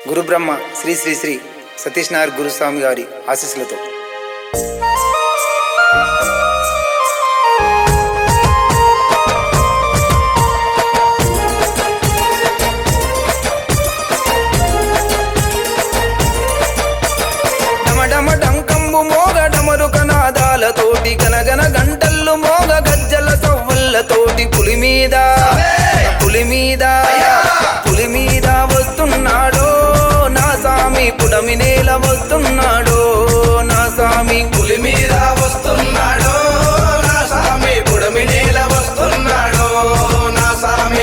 గురు బ్రహ్మ శ్రీ శ్రీ శ్రీ సతీష్ నాయర్ గురుస్వామి గారి ఆశీస్సులతో డమడమ డంకంబు మోగ డమరుక నాదాలతోటి గనగన గంటల్లు మోగ గజ్జల సవ్వల్లతోటి పులి మీద పులి మీద పులి మీద వస్తున్నాడో నా సామి పుడమి నేల వస్తున్నాడో నా సామి పులి మీద వస్తున్నాడు నా సామి పుడమి నేల వస్తున్నాడు నా సామి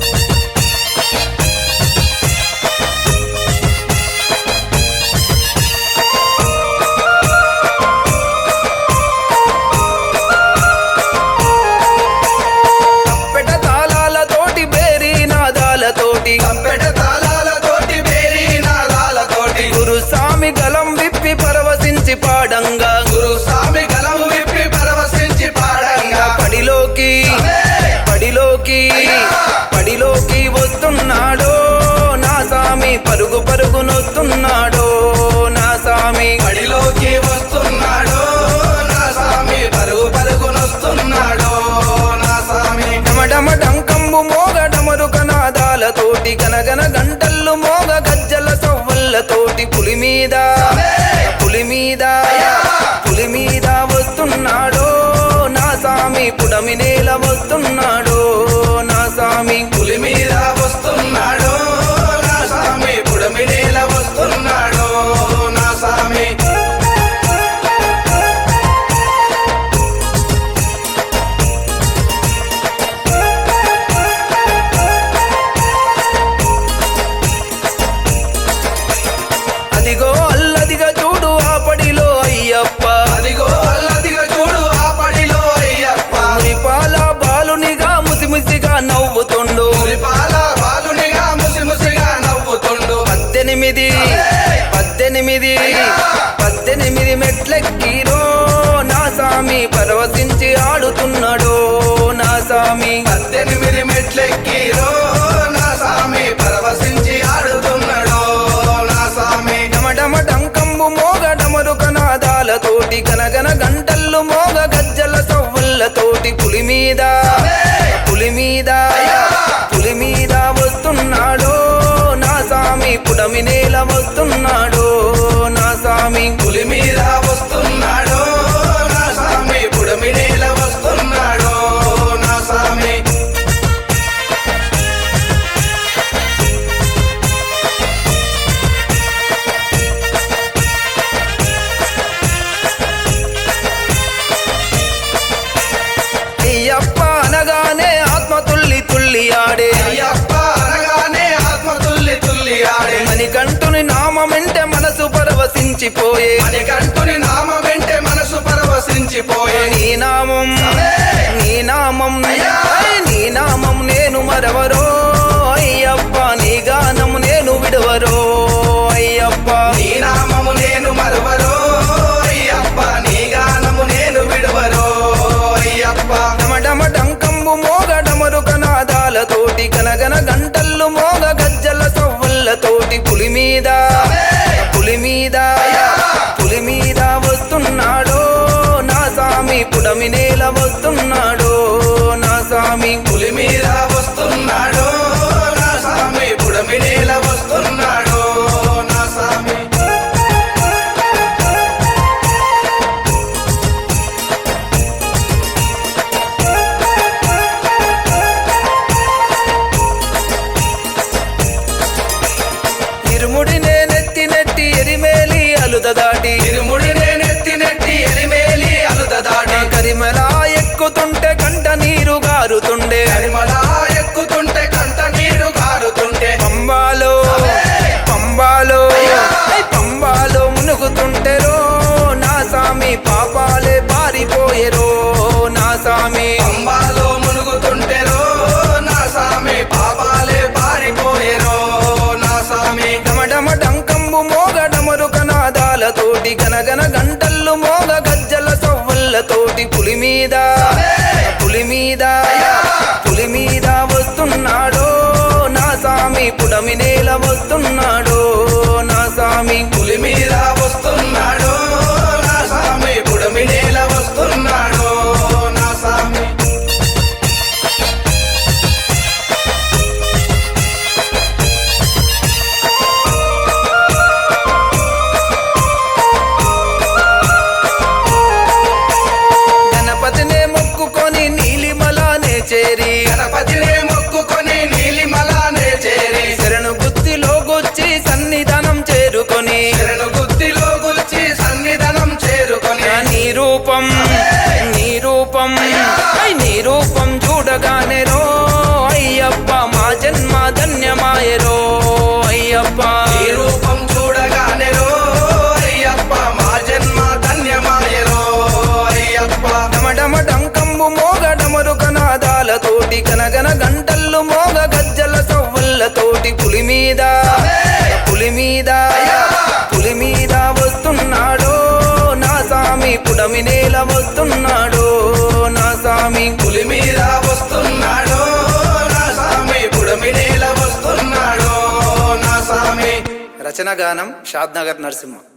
పెట తాళాలతోటి బేరీ నాదాలతోటి కప్పెట తాళాలతోటి బేరీ నాదాలతోటి గురుస్వామి గలం విప్పి పరవశించి పాడంగా గురు స్వామి గలం విప్పి పరవశించి పాడంగా పడిలోకి పడిలోకి పడిలోకి వస్తున్నాడో నా సామి పరుగు పరుగు నొస్తున్నాడో నా సామి పడిలోకి వస్తున్నాడు నా సామి పరుగు పరుగునొస్తున్నాడు నా సామి డమడమ డంకంబు మోగ డమరుక నాదాలతోటి గనగన గంటల్లు మోగ గజ్జల సవ్వల్లతోటి పులి మీద పులి మీద పులి మీద వస్తున్నాడో నా సామి పుడమి నేల వస్తున్నాడో నా సామి పులి మీద వస్తున్నాడు నా సామి పుడమి నేల వస్తున్నాడు నా సామి అదిగో అల్లదిగా చూడు ఆ పడిలో అయ్యప్ప అదిగో అల్లదిగా చూడు ఆ పడిలో అయ్యప్ప మురిపాల బాలునిగా ముసిముసిగా నవ్వుతుండు మురిపాల బాలునిగా ముసి ముసిగా నవ్వుతుండు పద్దెనిమిది పద్దెనిమిది పద్దెనిమిది మెట్లెక్కిరో నా సామి పరవశించి ఆడుతున్నాడో నా సామి పద్దెనిమిది మెట్లెక్కిరో నా సామి పరవశించి ఆడుతున్నాడు నా సామి డమడమ డంకంబు మోగ డమరుక నాదాలతోటి గనగన గంటల్లు మోగ గజ్జల సవ్వల్లతోటి పులి మీద పులి మీద పులి మీద వస్తున్నాడో నా సామి పుడమి నేల వస్తున్నాడో నా సామి పులి మీద వస్తున్నాడు నా సామి పుడమి నేల వస్తున్నాడు నా సామి అయ్యప్ప అనగానే ఆత్మ తుల్లి తుల్లి ఆడే అయ్యప్ప అనగానే ఆత్మ తుల్లి తుల్లి ఆడే మణికంఠుని నామమెంటే మనసు పరవశించిపోయే మణికంఠుని నామ వెంటే మనసు పరవశించిపోయే నీ నామం నీ నామం ఐ, నీ నామం నేను మరవరో అయ్యప్ప నీ గానం నేను విడవరో అయ్యప్ప నీ నామము నేను మరవరో అయ్యప్ప నీ గానము నేను విడవరో అయ్యప్ప డమడమ డంకంబు మోగ డమరుక నాదాలతోటి గనగన గంటల్లు మోగ గజ్జల సవ్వల్లతోటి పులి మీద పులి మీద పులి మీద వస్తున్నాడో నా సామి పుడమి నేల వస్తున్నాడో నా సామి పులి మీద వస్తున్నాడు నా సామి పుడమి నేల వస్తున్నాడు నా సామి ఇరుముడి నెత్తి నెట్టి ఎరిమేలి అలుద దాటి ఇరుముడినే నెత్తి నెట్టి ఎలిమేలి అలుద దాటి కరిమల ఎక్కుతుంటే కంట నీరు గారుతుండే కరిమల ఎక్కుతుంటే కంట నీరు కారుతుంటే పంబాలో పంబాలో ఐ పంబాలో మునుగుతుంటెరో నా సామి పాపాలే పారిపోయేరో నా సామి అంబాలో మునుగుతుంటేరో నా సామి పాపాలే పారిపోయేరో నా సామి డమడమ డంకంబు మోగ డమరుక నాదాలతోటి గనగన గంటల్లు మోగ గజ్జల సవ్వల్లతోటి పులి మీద పులి మీద పులి మీద వస్తున్నాడో నా సామి పుడమి నేల వస్తున్నాడో సామి పులి మీద వస్తున్నాడు నా స్వామి పుడమి నేల వస్తున్నాడు నా స్వామి గణపతినే మొక్కుకొని నీలిమలానే చేరి గణపతినే మొక్కుకొని నీలిమలానే చేరి శరణు గుత్తిలో గుచ్చి సన్నిధానం చేరుకొని శరణు గుత్తిలో గుచ్చి సన్నిధానం చేరుకొని నీ రూపం నీ రూపం ఐ నీ రూపం చూడగానే రో అయ్యప్ప మా జన్మ ధన్యమాయరో అయ్యప్ప ఈ రూపం చూడగానే రో అయ్యప్ప మా జన్మ ధన్యమాయరో అయ్యప్ప డమడమ డంకంబు మోగ డమరుక నాదాలతోటి గనగన గంటల్లు మోగ గజ్జల సవ్వల్లతోటి పులి మీద పులి మీద పులి మీద వస్తున్నాడో నా సామి పుడమి నేల వస్తున్నాడో నా సామి పులి మీద వస్తున్నాడు నా స్వామి పుడమి నేల వస్తున్నాడు నా స్వామి రచన గానం షాద్నగర్ నరసింహ